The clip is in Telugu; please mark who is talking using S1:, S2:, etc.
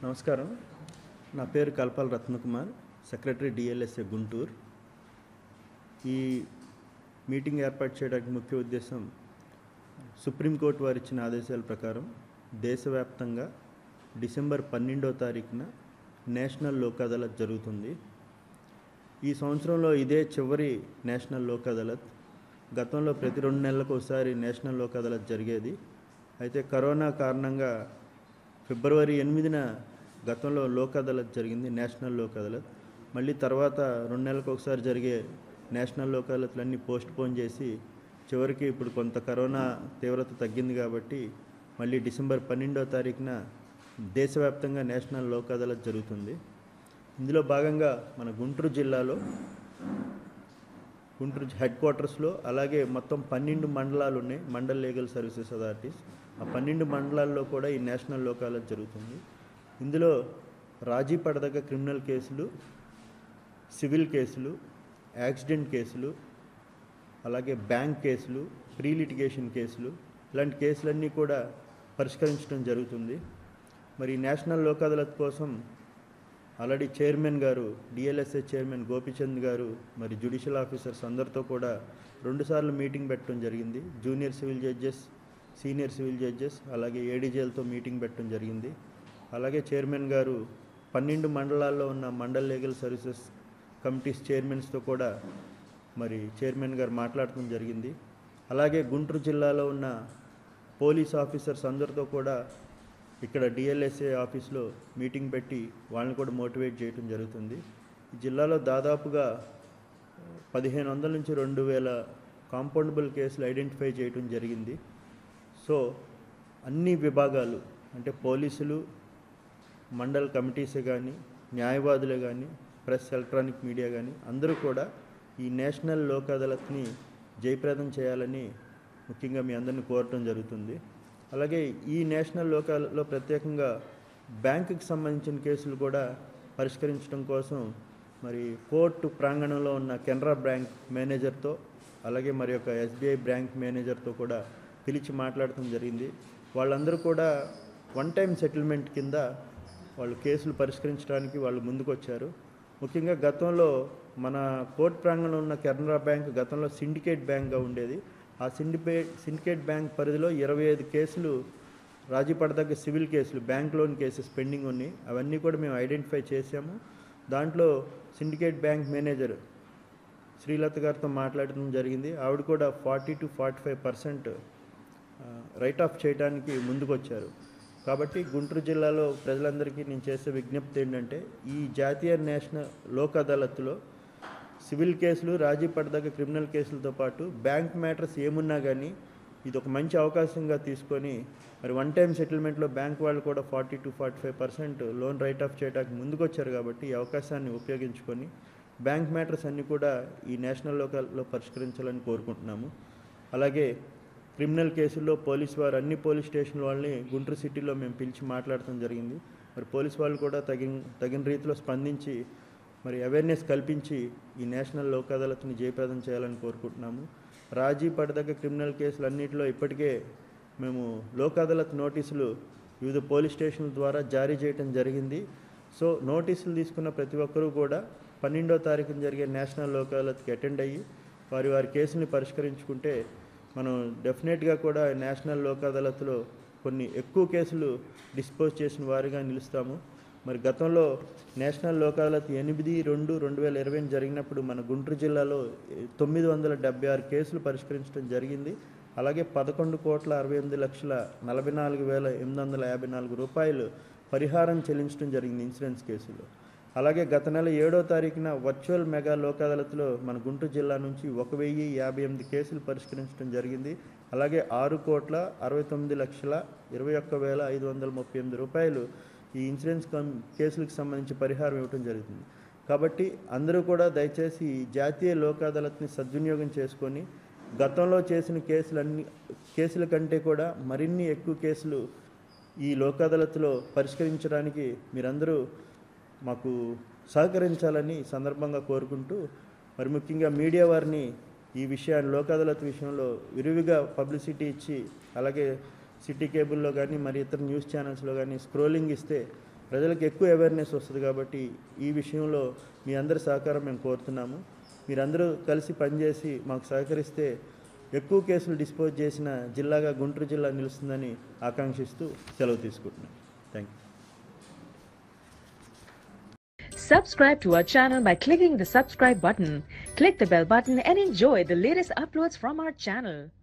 S1: నమస్కారం నా పేరు కల్పాల రత్నకుమార్ సెక్రటరీ డిఎల్ఎస్ఏ గుంటూరు ఈ మీటింగ్ ఏర్పాటు చేయడానికి ముఖ్య ఉద్దేశం సుప్రీంకోర్టు వారు ఇచ్చిన ఆదేశాల ప్రకారం దేశవ్యాప్తంగా డిసెంబర్ పన్నెండో తారీఖున నేషనల్ లోక్ అదాలత్ జరుగుతుంది ఈ సంవత్సరంలో ఇదే చివరి నేషనల్ లోక్ అదాలత్ గతంలో ప్రతి రెండు నెలలకు ఒకసారి నేషనల్ లోక్ అదాలత్ జరిగేది అయితే కరోనా కారణంగా ఫిబ్రవరి ఎనిమిదిన గతంలో లోక్ అదాలత్ జరిగింది నేషనల్ లోక్ అదాలత్ మళ్ళీ తర్వాత రెండు నెలలకు ఒకసారి జరిగే నేషనల్ లోక్ అదాలత్లన్నీ పోస్ట్ పోన్ చేసి చివరికి ఇప్పుడు కొంత కరోనా తీవ్రత తగ్గింది కాబట్టి మళ్ళీ డిసెంబర్ పన్నెండో తారీఖున దేశవ్యాప్తంగా నేషనల్ లోక్ అదాలత్ జరుగుతుంది ఇందులో భాగంగా మన గుంటూరు జిల్లాలో గుంటూరు హెడ్ క్వార్టర్స్లో అలాగే మొత్తం పన్నెండు మండలాలు ఉన్నాయి మండల్ లీగల్ సర్వీసెస్ అథారిటీస్ ఆ పన్నెండు మండలాల్లో కూడా ఈ నేషనల్ లోక్ అదాలత్ జరుగుతుంది ఇందులో రాజీ పడదగ్గ క్రిమినల్ కేసులు సివిల్ కేసులు యాక్సిడెంట్ కేసులు అలాగే బ్యాంక్ కేసులు ప్రీ లిటిగేషన్ కేసులు ఇలాంటి కేసులన్నీ కూడా పరిష్కరించడం జరుగుతుంది మరి ఈ నేషనల్ లోక్ అదాలత్ కోసం ఆల్రెడీ చైర్మన్ గారు డిఎల్ఎస్ఏ చైర్మన్ గోపిచంద్ గారు మరి జ్యుడిషియల్ ఆఫీసర్స్ అందరితో కూడా రెండుసార్లు మీటింగ్ పెట్టడం జరిగింది junior civil judges senior civil judges అలాగే ఏడీజేలతో మీటింగ్ పెట్టడం జరిగింది అలాగే చైర్మన్ గారు పన్నెండు మండలాల్లో ఉన్న మండల్ లీగల్ సర్వీసెస్ కమిటీస్ చైర్మన్స్తో కూడా మరి చైర్మన్ గారు మాట్లాడటం జరిగింది అలాగే గుంటూరు జిల్లాలో ఉన్న పోలీస్ ఆఫీసర్స్ అందరితో కూడా ఇక్కడ డిఎల్ఎస్ఏ ఆఫీస్లో మీటింగ్ పెట్టి వాళ్ళని కూడా మోటివేట్ చేయడం జరుగుతుంది ఈ జిల్లాలో దాదాపుగా పదిహేను వందల నుంచి రెండు వేల కాంపౌండబుల్ కేసులు ఐడెంటిఫై చేయడం జరిగింది సో అన్ని విభాగాలు అంటే పోలీసులు మండల్ కమిటీసే కానీ న్యాయవాదులే కానీ ప్రెస్ ఎలక్ట్రానిక్ మీడియా కానీ అందరూ కూడా ఈ నేషనల్ లోక్ అదాలత్ని జయప్రదం చేయాలని ముఖ్యంగా మీ అందరిని కోరటం జరుగుతుంది అలాగే ఈ నేషనల్ లోకాలలో ప్రత్యేకంగా బ్యాంకుకి సంబంధించిన కేసులు కూడా పరిష్కరించడం కోసం మరి కోర్టు ప్రాంగణంలో ఉన్న కెనరా బ్యాంక్ మేనేజర్తో అలాగే మరి యొక్క ఎస్బీఐ బ్యాంక్ మేనేజర్తో కూడా పిలిచి మాట్లాడటం జరిగింది వాళ్ళందరూ కూడా వన్ టైం సెటిల్మెంట్ కింద వాళ్ళు కేసులు పరిష్కరించడానికి వాళ్ళు ముందుకు వచ్చారు ముఖ్యంగా గతంలో మన కోర్టు ప్రాంగణంలో ఉన్న కెనరా బ్యాంక్ గతంలో సిండికేట్ బ్యాంక్గా ఉండేది ఆ సిండికేట్ సిండికేట్ బ్యాంక్ పరిధిలో ఇరవై ఐదు కేసులు రాజీ పడదగ్గ సివిల్ కేసులు బ్యాంక్ లోన్ కేసెస్ పెండింగ్ ఉన్నాయి అవన్నీ కూడా మేము ఐడెంటిఫై చేసాము దాంట్లో సిండికేట్ బ్యాంక్ మేనేజర్ శ్రీలత గారితో మాట్లాడడం జరిగింది ఆవిడ కూడా forty two forty five percent write off చేయడానికి ముందుకొచ్చారు కాబట్టి గుంటూరు జిల్లాలో ప్రజలందరికీ నేను చేసే విజ్ఞప్తి ఏంటంటే ఈ జాతీయ నేషనల్ లోక్ అదాలత్లో సివిల్ కేసులు రాజీ పడదగ్గ క్రిమినల్ కేసులతో పాటు బ్యాంక్ మ్యాటర్స్ ఏమున్నా కానీ ఇది ఒక మంచి అవకాశంగా తీసుకొని మరి వన్ టైం సెటిల్మెంట్లో బ్యాంక్ వాళ్ళు కూడా forty two forty five percent loan write off చేయడానికి ముందుకొచ్చారు కాబట్టి ఈ అవకాశాన్ని ఉపయోగించుకొని బ్యాంక్ మ్యాటర్స్ అన్నీ కూడా ఈ నేషనల్ లోకల్లో పరిష్కరించాలని కోరుకుంటున్నాము అలాగే క్రిమినల్ కేసుల్లో పోలీస్ వారు అన్ని పోలీస్ స్టేషన్ వాళ్ళని గుంటూరు సిటీలో మేము పిలిచి మాట్లాడటం జరిగింది మరి పోలీస్ వాళ్ళు కూడా తగిన తగిన రీతిలో స్పందించి మరి అవేర్నెస్ కల్పించి ఈ నేషనల్ లోక్ అదాలత్ని జయప్రదం చేయాలని కోరుకుంటున్నాము రాజీ పడదగ్గ క్రిమినల్ కేసులు అన్నింటిలో ఇప్పటికే మేము లోక్ అదాలత్ నోటీసులు వివిధ పోలీస్ స్టేషన్ల ద్వారా జారీ చేయడం జరిగింది సో నోటీసులు తీసుకున్న ప్రతి ఒక్కరూ కూడా పన్నెండో తారీఖున జరిగే నేషనల్ లోక్ అదాలత్కి అటెండ్ అయ్యి వారి వారి కేసుని పరిష్కరించుకుంటే మనం డెఫినెట్గా కూడా నేషనల్ లోక్ అదాలత్లో కొన్ని ఎక్కువ కేసులు డిస్పోజ్ చేసిన వారిగా నిలుస్తాము మరి గతంలో నేషనల్ లోక్ అదాలత్ ఎనిమిది రెండు రెండు వేల ఇరవై జరిగినప్పుడు మన గుంటూరు జిల్లాలో తొమ్మిది వందల డెబ్బై ఆరు కేసులు పరిష్కరించడం జరిగింది అలాగే పదకొండు కోట్ల అరవై ఎనిమిది లక్షల నలభై నాలుగు వేల ఎనిమిది వందల యాభై నాలుగు రూపాయలు పరిహారం చెల్లించడం జరిగింది ఇన్సూరెన్స్ కేసులో అలాగే గత నెల ఏడో తారీఖున వర్చువల్ మెగా లోక్ అదాలత్లో మన గుంటూరు జిల్లా నుంచి ఒక వెయ్యి యాభై ఎనిమిది కేసులు పరిష్కరించడం జరిగింది అలాగే ఆరు కోట్ల అరవై తొమ్మిది లక్షల ఇరవై ఒక్క వేల ఐదు వందల ముప్పై ఎనిమిది రూపాయలు ఈ ఇన్సూరెన్స్ కం కేసులకు సంబంధించి పరిహారం ఇవ్వడం జరుగుతుంది కాబట్టి అందరూ కూడా దయచేసి ఈ జాతీయ లోక్ అదాలత్ని సద్వినియోగం చేసుకొని గతంలో చేసిన కేసులన్నీ కేసుల కంటే కూడా మరిన్ని ఎక్కువ కేసులు ఈ లోక్ అదాలత్లో పరిష్కరించడానికి మీరందరూ మాకు సహకరించాలని ఈ సందర్భంగా కోరుకుంటూ మరి ముఖ్యంగా మీడియా వారిని ఈ విషయాన్ని లోక్ అదాలత్ విషయంలో విరివిగా పబ్లిసిటీ ఇచ్చి అలాగే సిటీ కేబుల్లో కానీ మరి ఇతర న్యూస్ ఛానల్స్లో కానీ స్క్రోలింగ్ ఇస్తే ప్రజలకు ఎక్కువ అవేర్నెస్ వస్తుంది కాబట్టి ఈ విషయంలో మీ అందరి సహకారం మేము కోరుతున్నాము మీరందరూ కలిసి పనిచేసి మాకు సహకరిస్తే ఎక్కువ కేసులు డిస్పోజ్ చేసిన జిల్లాగా గుంటూరు జిల్లా నిలుస్తుందని ఆకాంక్షిస్తూ సెలవు తీసుకుంటున్నాను thank you
S2: Subscribe to our channel by clicking the subscribe button. Click the bell button and enjoy the latest uploads from our channel.